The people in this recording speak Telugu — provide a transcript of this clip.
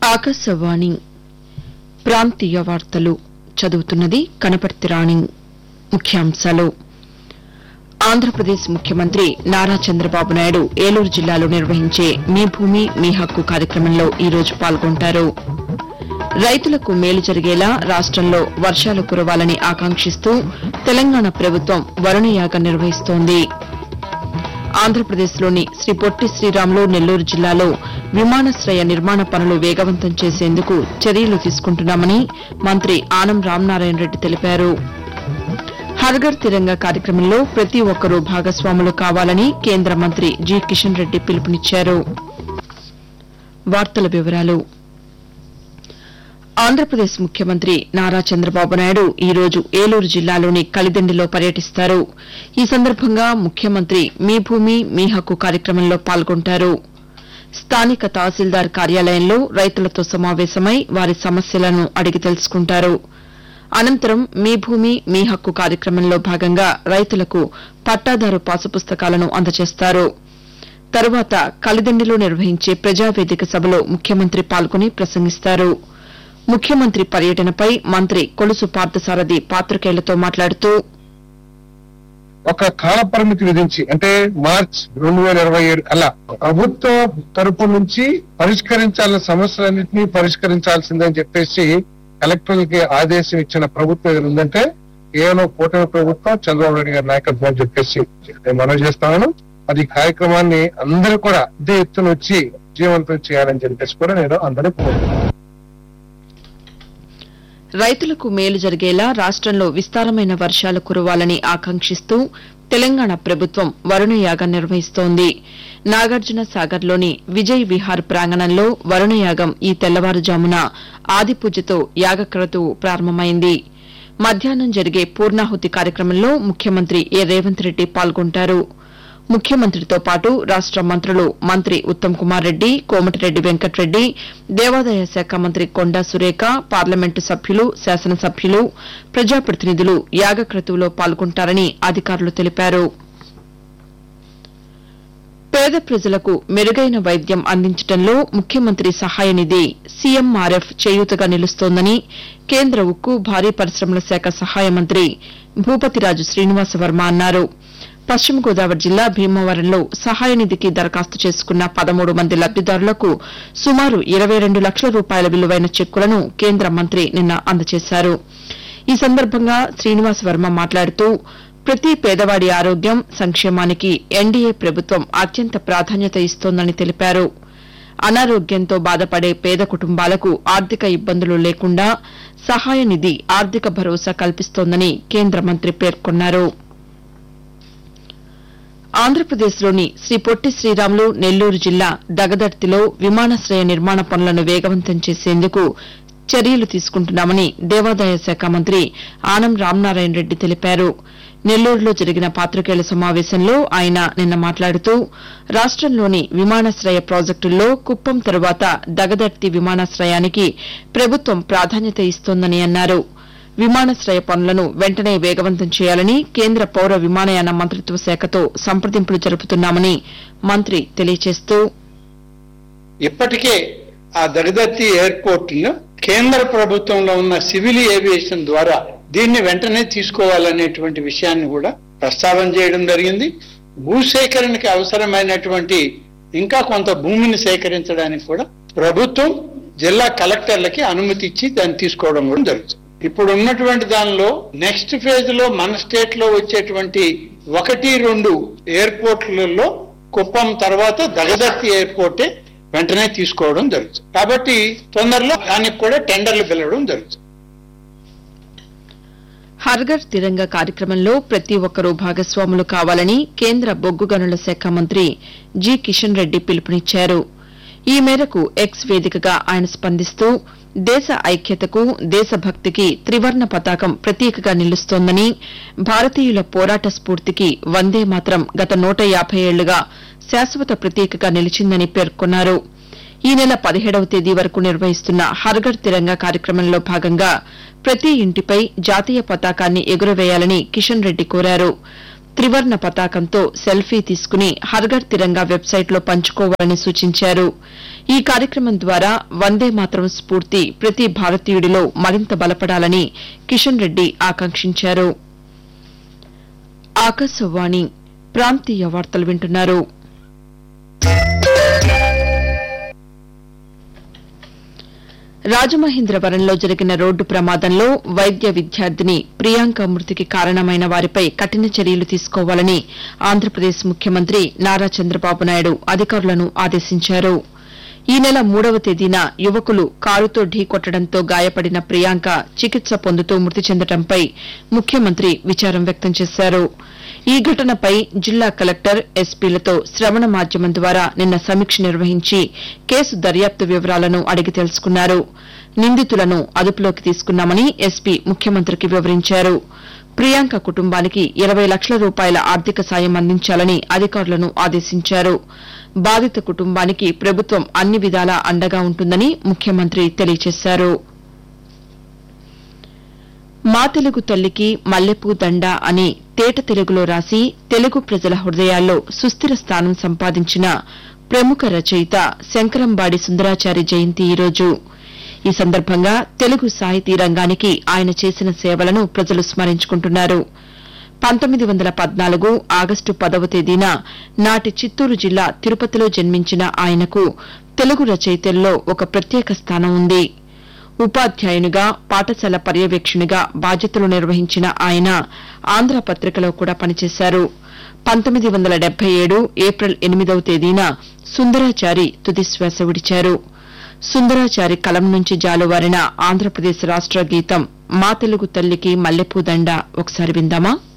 ఆకాశవాణి ప్రాంతీయ వార్తలు చదువుతున్నది కనపర్తి రాణి ముఖ్యాంశాలు ఆంధ్రప్రదేశ్ ముఖ్యమంత్రి నారా చంద్రబాబు నాయుడు ఏలూరు జిల్లాలో నిర్వహించే మీ భూమి మీ హక్కు కార్యక్రమంలో ఈ రోజు పాల్గొంటారు రైతులకు మేలు జరిగేలా రాష్టంలో వర్షాలు కురవాలని ఆకాంక్షిస్తూ తెలంగాణ ప్రభుత్వం వరుణయాగం నిర్వహిస్తోంది ఆంధ్రప్రదేశ్లోని శ్రీ పొట్టి శ్రీరాములు నెల్లూరు జిల్లాలో విమానాశ్రయ నిర్మాణ పనులు వేగవంతం చేసేందుకు చర్యలు తీసుకుంటున్నామని మంత్రి ఆనం రామనారాయణ రెడ్డి తెలిపారు హర్ఘర్ తిరంగా కార్యక్రమంలో ప్రతి ఒక్కరూ భాగస్వాములు కావాలని కేంద్ర మంత్రి జి కిషన్ రెడ్డి పిలుపునిచ్చారు వార్తల వివరాలు ఆంధ్రప్రదేశ్ ముఖ్యమంత్రి నారా చంద్రబాబు నాయుడు ఈ రోజు ఏలూరు జిల్లాలోని కలిదిండిలో పర్యటిస్తారు ఈ సందర్భంగా ముఖ్యమంత్రి మీ భూమి మీ హక్కు కార్యక్రమంలో పాల్గొంటారు స్థానిక తహసీల్దార్ కార్యాలయంలో రైతులతో సమావేశమై వారి సమస్యలను అడిగి తెలుసుకుంటారు అనంతరం మీ భూమి మీ హక్కు కార్యక్రమంలో భాగంగా రైతులకు పట్టాదారు పాసు పుస్తకాలను అందజేస్తారు తరువాత కలిదండిలో నిర్వహించే ప్రజావేదిక సభలో ముఖ్యమంత్రి పాల్గొని ప్రసంగిస్తారు ముఖ్యమంత్రి పర్యటనపై మంత్రి కొలుసు పార్థసారథి పాతికేయులతో మాట్లాడుతూ ఒక కాల పరిమితి విధించి అంటే మార్చ్ రెండు వేల ఇరవై ఏడు కల్లా ప్రభుత్వం తరపు నుంచి పరిష్కరించాల్సిన సమస్యలన్నింటినీ పరిష్కరించాల్సిందని చెప్పేసి కలెక్టర్లకి ఆదేశం ఇచ్చిన ప్రభుత్వం ఏదైనా ఉందంటే కేవలం కూటమి ప్రభుత్వం చంద్రబాబు నాయుడు గారి నాయకత్వం అని చెప్పేసి నేను మనవి చేస్తాను అది ఈ కార్యక్రమాన్ని అందరూ కూడా ఇదే ఎత్తున వచ్చి జీవంతం చేయాలని చెప్పేసి కూడా నేను అందరూ కోరుతున్నాను రైతులకు మేలు జరిగేలా రాష్టంలో విస్తారమైన వర్షాలు కురవాలని ఆకాంక్షిస్తూ తెలంగాణ ప్రభుత్వం వరుణయాగం నిర్వహిస్తోంది నాగార్జున సాగర్లోని విజయ్ విహార్ ప్రాంగణంలో వరుణయాగం ఈ తెల్లవారుజామున ఆదిపూజతో యాగక్రతువు ప్రారంభమైంది మధ్యాహ్నం జరిగే పూర్ణాహుతి కార్యక్రమంలో ముఖ్యమంత్రి ఏ రేవంత్ రెడ్డి పాల్గొంటారు ముఖ్యమంత్రితో పాటు రాష్ట మంత్రులు మంత్రి ఉత్తమ్ కుమార్ రెడ్డి కోమటిరెడ్డి వెంకటరెడ్డి దేవాదాయ శాఖ మంత్రి కొండా సురేఖ పార్లమెంటు సభ్యులు శాసనసభ్యులు ప్రజాప్రతినిధులు యాగక్రతువులో పాల్గొంటారని అధికారులు తెలిపారు పేద ప్రజలకు మెరుగైన వైద్యం అందించడంలో ముఖ్యమంత్రి సహాయ నిధి సీఎంఆర్ఎఫ్ చేయూతగా నిలుస్తోందని కేంద్ర ఉక్కు భారీ పరిశ్రమల శాఖ సహాయ మంత్రి భూపతిరాజు శ్రీనివాస వర్మ అన్నారు పశ్చిమ గోదావరి జిల్లా భీమవరంలో సహాయ నిధికి దరఖాస్తు చేసుకున్న పదమూడు మంది లబ్దిదారులకు సుమారు ఇరవై రెండు లక్షల రూపాయల విలువైన చెక్కులను కేంద్ర మంత్రి నిన్న అందజేశారు ఈ సందర్భంగా శ్రీనివాస వర్మ మాట్లాడుతూ ప్రతి పేదవాడి ఆరోగ్యం సంక్షేమానికి ఎన్డీఏ ప్రభుత్వం అత్యంత ప్రాధాన్యత ఇస్తోందని తెలిపారు అనారోగ్యంతో బాధపడే పేద కుటుంబాలకు ఆర్థిక ఇబ్బందులు లేకుండా సహాయ నిధి ఆర్థిక భరోసా కల్పిస్తోందని కేంద్ర మంత్రి పేర్కొన్నారు ఆంధ్రప్రదేశ్లోని శ్రీ పొట్టి శ్రీరాములు నెల్లూరు జిల్లా దగదర్తిలో విమానాశ్రయ నిర్మాణ పనులను వేగవంతం చేసేందుకు చర్యలు తీసుకుంటున్నామని దేవాదాయ శాఖ మంత్రి ఆనం రామనారాయణ రెడ్డి తెలిపారు నెల్లూరులో జరిగిన పాతికేయుల సమావేశంలో ఆయన నిన్న మాట్లాడుతూ రాష్టంలోని విమానాశ్రయ ప్రాజెక్టుల్లో కుప్పం తరువాత దగదర్తి విమానాశ్రయానికి ప్రభుత్వం ప్రాధాన్యత ఇస్తోందని అన్నారు విమానాశ్రయ పనులను వెంటనే వేగవంతం చేయాలని కేంద్ర పౌర విమానయాన మంత్రిత్వ శాఖతో సంప్రదింపులు జరుపుతున్నామని మంత్రి తెలియజేస్తూ ఇప్పటికే ఆ దగదత్తి ఎయిర్పోర్ట్ ను కేంద్ర ప్రభుత్వంలో ఉన్న సివిల్ ఏవియేషన్ ద్వారా దీన్ని వెంటనే తీసుకోవాలనేటువంటి విషయాన్ని కూడా ప్రస్తావన చేయడం జరిగింది భూసేకరణకి అవసరమైనటువంటి ఇంకా కొంత భూమిని సేకరించడానికి కూడా ప్రభుత్వం జిల్లా కలెక్టర్లకి అనుమతి ఇచ్చి దాన్ని తీసుకోవడం కూడా జరుగుతుంది ఇప్పుడు ఉన్నటువంటి దానిలో నెక్స్ట్ ఫేజ్ లో మన స్టేట్ లో వచ్చేటువంటి ఒకటి రెండు ఎయిర్పోర్ట్లలో కుప్పం తర్వాత దగదర్తి ఎయిర్పోర్టే వెంటనే తీసుకోవడం జరుగుతుంది కాబట్టి తొందరలో దానికి కూడా టెండర్లు పిలవడం జరుగుతుంది హర్ఘర్ తిరంగా కార్యక్రమంలో ప్రతి ఒక్కరూ భాగస్వాములు కావాలని కేంద్ర బొగ్గు గనుల శాఖ మంత్రి జి కిషన్ రెడ్డి పిలుపునిచ్చారు ఈ మేరకు ఎక్స్ వేదికగా ఆయన స్పందిస్తూ దేశ ఐక్యతకు దేశభక్తికి త్రివర్ణ పతాకం ప్రతీకగా నిలుస్తోందని భారతీయుల పోరాట స్ఫూర్తికి వందే మాత్రం గత నూట యాబై ఏళ్లుగా శాశ్వత ప్రతీకగా నిలిచిందని పేర్కొన్నారు ఈ నెల పదిహేడవ తేదీ వరకు నిర్వహిస్తున్న హర్ఘర్ తిరంగా కార్యక్రమంలో భాగంగా ప్రతి ఇంటిపై జాతీయ పతాకాన్ని ఎగురవేయాలని కిషన్ రెడ్డి కోరారు త్రివర్ణ పతాకంతో సెల్ఫీ తీసుకుని హర్ఘర్ తిరంగా వెబ్సైట్లో పంచుకోవాలని సూచించారు ఈ కార్యక్రమం ద్వారా వందే మాతరం స్ఫూర్తి ప్రతి భారతీయుడిలో మరింత బలపడాలని కిషన్ రెడ్డి ఆకాంక్షించారు ఆకాశవాణి ప్రాంతీయ వార్తలు వింటున్నారు రాజమహేంద్రవరంలో జరిగిన రోడ్డు ప్రమాదంలో వైద్య విద్యార్థిని ప్రియాంక మృతికి కారణమైన వారిపై కఠిన చర్యలు తీసుకోవాలని ఆంధ్రప్రదేశ్ ముఖ్యమంత్రి నారా చంద్రబాబు నాయుడు అధికారులను ఆదేశించారు ఈ నెల మూడవ తేదీన యువకులు కారుతో ఢీకొట్టడంతో గాయపడిన ప్రియాంక చికిత్స పొందుతూ మృతి చెందడంపై ముఖ్యమంత్రి విచారం వ్యక్తం చేశారు ఈ ఘటనపై జిల్లా కలెక్టర్ ఎస్పీలతో శ్రవణ మాధ్యమం ద్వారా నిన్న సమీక్ష నిర్వహించి కేసు దర్యాప్తు వివరాలను అడిగి తెలుసుకున్నారు నిందితులను అదుపులోకి తీసుకున్నామని ఎస్పీ ముఖ్యమంత్రికి వివరించారు ప్రియాంక కుటుంబానికి ఇరవై లక్షల రూపాయల ఆర్థిక సాయం అందించాలని అధికారులను ఆదేశించారు బాధిత కుటుంబానికి ప్రభుత్వం అన్ని విధాలా అండగా ఉంటుందని ముఖ్యమంత్రి తెలియజేశారు మా తెలుగు తల్లికి మల్లెపూ దండ అని తేట తెలుగులో రాసి తెలుగు ప్రజల హృదయాల్లో సుస్థిర స్థానం సంపాదించిన ప్రముఖ రచయిత శంకరంబాడి సుందరాచారి జయంతి ఈరోజు ఈ సందర్భంగా తెలుగు సాహితీ రంగానికి ఆయన చేసిన సేవలను ప్రజలు స్మరించుకుంటున్నారు పంతొమ్మిది వందల పద్నాలుగు ఆగస్టు పదవ తేదీన నాటి చిత్తూరు జిల్లా తిరుపతిలో జన్మించిన ఆయనకు తెలుగు రచయితల్లో ఒక ప్రత్యేక స్థానం ఉంది ఉపాధ్యాయునిగా పాఠశాల పర్యవేక్షణగా బాధ్యతలు నిర్వహించిన ఆయన ఆంధ్ర పత్రికలో కూడా పనిచేశారు పంతొమ్మిది వందల డెబ్బై ఏడు ఏప్రిల్ ఎనిమిదవ తేదీన సుందరాచారి తుదిశ్వాస విడిచారు సుందరాచారి కలం నుంచి జాలువారిన ఆంధ్రప్రదేశ్ రాష్ట గీతం మా తెలుగు తల్లికి మల్లెపూదండ ఒకసారి విందామా